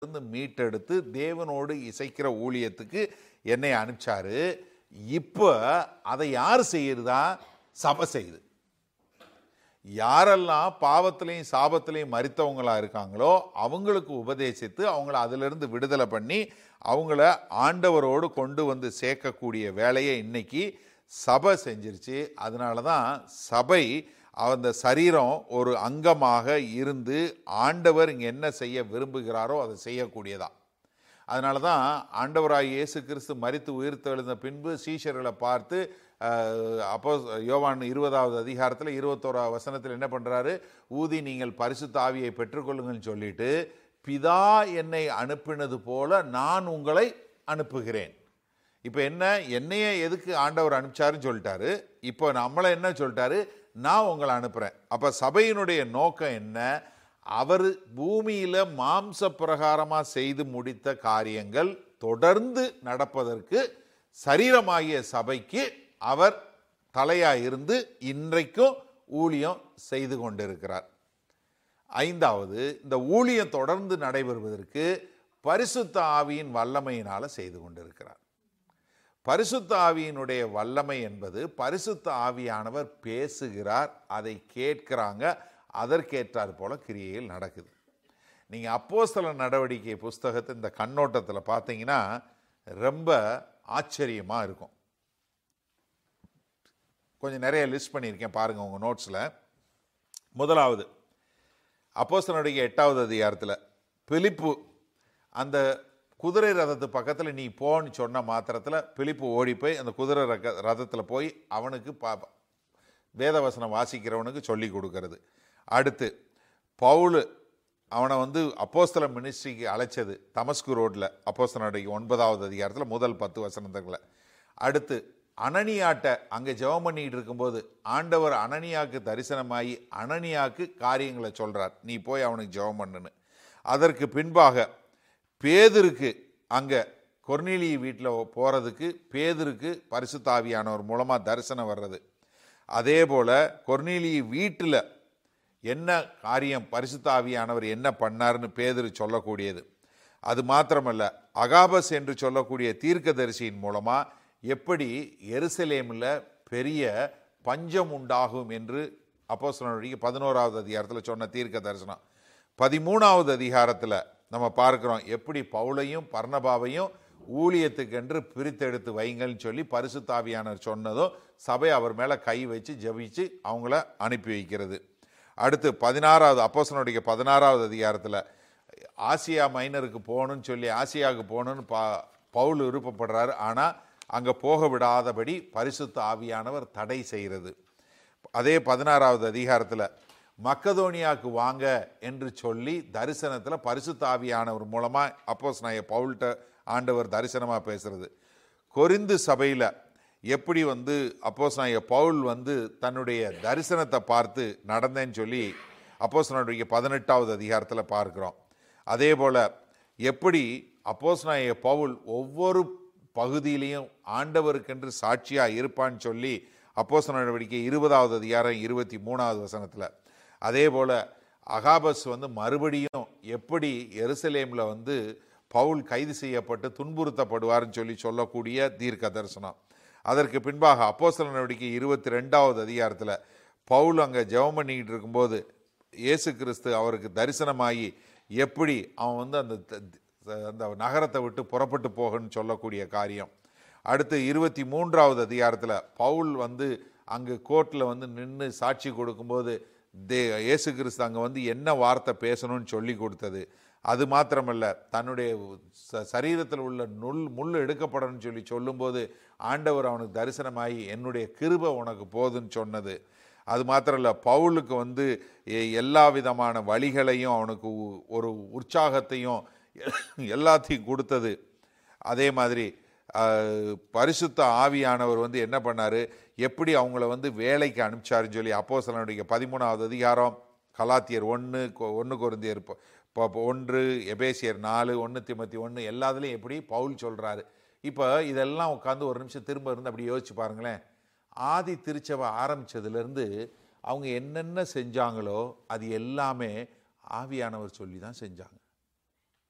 இருந்து மீட்டெடுத்து தேவனோடு இசைக்கிற ஊழியத்துக்கு என்னை அனுப்பிச்சாரு இப்போ அதை யார் செய்யறதா சபை செய்யுது யாரெல்லாம் பாவத்திலையும் சாபத்திலையும் மறித்தவங்களா இருக்காங்களோ அவங்களுக்கு உபதேசித்து அவங்கள அதிலிருந்து விடுதலை பண்ணி அவங்கள ஆண்டவரோடு கொண்டு வந்து சேர்க்கக்கூடிய வேலையை இன்னைக்கு சபை செஞ்சிருச்சு அதனால தான் சபை அந்த சரீரம் ஒரு அங்கமாக இருந்து ஆண்டவர் இங்கே என்ன செய்ய விரும்புகிறாரோ அதை செய்யக்கூடியதா அதனால தான் ஆண்டவராய் இயேசு கிறிஸ்து மரித்து உயிர்த்தெழுந்த பின்பு சீஷர்களை பார்த்து அஹ், அப்போ யோவான் இருபதாவது அதிகாரத்தில் இருபத்தோராவது வசனத்தில் என்ன பண்ணுறாரு ஊதி நீங்கள் பரிசுத்த ஆவியை பெற்றுக்கொள்ளுங்கன்னு சொல்லிட்டு பிதா என்னை அனுப்பினது போல நான் உங்களை அனுப்புகிறேன் இப்போ என்ன என்னைய எதுக்கு ஆண்டவர் அனுப்பிச்சாருன்னு சொல்லிட்டாரு இப்போ நம்மளை என்ன சொல்லிட்டாரு நான் உங்களை அனுப்புகிறேன் அப்போ சபையினுடைய நோக்கம் என்ன அவர் பூமியில் மாம்ச பிரகாரமாக செய்து முடித்த காரியங்கள் தொடர்ந்து நடப்பதற்கு சரீரமாகிய சபைக்கு அவர் தலையாக இருந்து இன்றைக்கும் ஊழியம் செய்து கொண்டிருக்கிறார் ஐந்தாவது இந்த ஊழியம் தொடர்ந்து நடைபெறுவதற்கு பரிசுத்த ஆவியின் வல்லமையினால செய்து கொண்டிருக்கிறார் பரிசுத்த ஆவியினுடைய வல்லமை என்பது பரிசுத்த ஆவியானவர் பேசுகிறார் அதை கேட்கிறாங்க அதற்கேற்றார் போல கிரியையில் நடக்குது நீங்கள் அப்போஸ்தல நடவடிக்கை புஸ்தகத்தை இந்த கண்ணோட்டத்தில் பார்த்தீங்கன்னா ரொம்ப ஆச்சரியமாக இருக்கும் கொஞ்சம் நிறைய லிஸ்ட் பண்ணியிருக்கேன் பாருங்கள் உங்கள் நோட்ஸில் முதலாவது அப்போஸ்தலனுடைய எட்டாவது அதிகாரத்தில் பிலிப்பு அந்த குதிரை ரதத்து பக்கத்தில் நீ போன்னு சொன்ன மாத்திரத்தில் பிலிப்பு ஓடி போய் அந்த குதிரை ரக ரதத்தில் போய் அவனுக்கு பா வேதவசனம் வாசிக்கிறவனுக்கு சொல்லி கொடுக்கறது அடுத்து பவுலு அவனை வந்து அப்போஸ்தல மினிஸ்ட்ரிக்கு அழைச்சது தமஸ்கு ரோட்டில் அப்போஸ்தலனுடைய ஒன்பதாவது அதிகாரத்தில் முதல் பத்து வசனத்துங்களை அடுத்து அனனியாட்ட அங்கே ஜெபம் பண்ணிட்டு இருக்கும்போது ஆண்டவர் அனனியாக்கு தரிசனமாகி அனனியாக்கு காரியங்களை சொல்கிறார் நீ போய் அவனுக்கு ஜெபம் பண்ணுன்னு அதற்கு பின்பாக பேதருக்கு அங்கே கொர்னிலி வீட்டில் போகிறதுக்கு பேதருக்கு பரிசுத்தாவியானவர் மூலமாக தரிசனம் வர்றது அதே போல் கொர்னிலி வீட்டில் என்ன காரியம் பரிசுத்தாவியானவர் என்ன பண்ணாருன்னு பேதரு சொல்லக்கூடியது அது மாத்திரமல்ல அகாபஸ் என்று சொல்லக்கூடிய தீர்க்கதரிசியின் மூலமாக எப்படி எருசலேமில் பெரிய பஞ்சம் உண்டாகும் என்று அப்போஸ்தலனுடைய பதினோராவது அதிகாரத்தில் சொன்ன தீர்க்க தரிசனம் பதிமூணாவது அதிகாரத்தில் நம்ம பார்க்கிறோம் எப்படி பவுலையும் பர்ணபாவையும் ஊழியத்துக்கென்று பிரித்தெடுத்து வைங்கள்னு சொல்லி பரிசுத்தாவியானவர் சொன்னதும் சபை அவர் மேலே கை வச்சு ஜெபிச்சு அவங்கள அனுப்பி வைக்கிறது அடுத்து பதினாறாவது அப்போஸ்தலனுடைய பதினாறாவது அதிகாரத்தில் ஆசியா மைனருக்கு போகணும்னு சொல்லி ஆசியாவுக்கு போகணும்னு பா பவுல் விருப்பப்படுறாரு ஆனால் அங்கே போக விடாதபடி பரிசுத்த ஆவியானவர் தடை செய்கிறது அதே பதினாறாவது அதிகாரத்தில் மக்கதோனியாவுக்கு வாங்க என்று சொல்லி தரிசனத்தில் பரிசுத்த ஆவியானவர் மூலமாக அப்போஸ் நான் பவுல்கிட்ட ஆண்டவர் தரிசனமாக பேசுறது கொரிந்து சபையில் எப்படி வந்து அப்போஸ் நான் பவுல் வந்து தன்னுடைய தரிசனத்தை பார்த்து நடந்தேன்னு சொல்லி அப்போஸ் பதினெட்டாவது அதிகாரத்தில் பார்க்குறோம் அதே போல் எப்படி அப்போஸ் பவுல் ஒவ்வொரு பகுதியிலையும் ஆண்டவருக்கென்று சாட்சியாக இருப்பான்னு சொல்லி அப்போஸ் நடவடிக்கை இருபதாவது அதிகாரம் இருபத்தி மூணாவது வசனத்தில் அதே போல் அகாபஸ் வந்து மறுபடியும் எப்படி எருசலேமில் வந்து பவுல் கைது செய்யப்பட்டு துன்புறுத்தப்படுவார்னு சொல்லி சொல்லக்கூடிய தீர்க்க தரிசனம் அதற்கு பின்பாக அப்போஸ்தல நடவடிக்கை இருபத்தி ரெண்டாவது அதிகாரத்தில் பவுல் அங்கே ஜெபம் பண்ணிக்கிட்டு இருக்கும்போது இயேசு கிறிஸ்து அவருக்கு தரிசனமாகி எப்படி அவன் வந்து அந்த த- த- அந்த நகரத்தை விட்டு புறப்பட்டு போகணும்னு சொல்லக்கூடிய காரியம் அடுத்து இருபத்தி மூன்றாவது அதிகாரத்தில் பவுல் வந்து அங்கு கோர்ட்டில் வந்து நின்று சாட்சி கொடுக்கும்போது தே இயேசு கிறிஸ்து அங்கே வந்து என்ன வார்த்தை பேசணும்னு சொல்லி கொடுத்தது அது மாத்திரமல்ல தன்னுடைய ச- சரீரத்தில் உள்ள நுல் முள் எடுக்கப்படணும்னு சொல்லி சொல்லும்போது ஆண்டவர் அவனுக்கு தரிசனமாகி என்னுடைய கிருபை உனக்கு போதுன்னு சொன்னது அது மாத்திரம் இல்லை பவுலுக்கு வந்து எ- எல்லா விதமான வழிகளையும் அவனுக்கு உ- ஒரு உற்சாகத்தையும் எல்லாத்தையும் கொடுத்தது அதே மாதிரி அஹ், பரிசுத்த ஆவியானவர் வந்து என்ன பண்ணார் எப்படி அவங்கள வந்து வேலைக்கு அனுப்பிச்சாருன்னு சொல்லி அப்போஸ்தலனுடைய பதிமூணாவது அதிகாரம் கலாத்தியர் ஒன்று ஒன்று கொருந்தியர் ப- ப- ப- ஒன்று எபேசியர் நாலு ஒன்று திமத்தி ஒன்று எல்லாத்துலேயும் எப்படி பவுல் சொல்கிறாரு இப்போ இதெல்லாம் உட்காந்து ஒரு நிமிஷம் திரும்ப இருந்து அப்படி யோசிச்சு பாருங்களேன் ஆதி திருச்சபை ஆரம்பிச்சதுலேருந்து அவங்க என்னென்ன செஞ்சாங்களோ அது எல்லாமே ஆவியானவர் சொல்லி தான் செஞ்சாங்க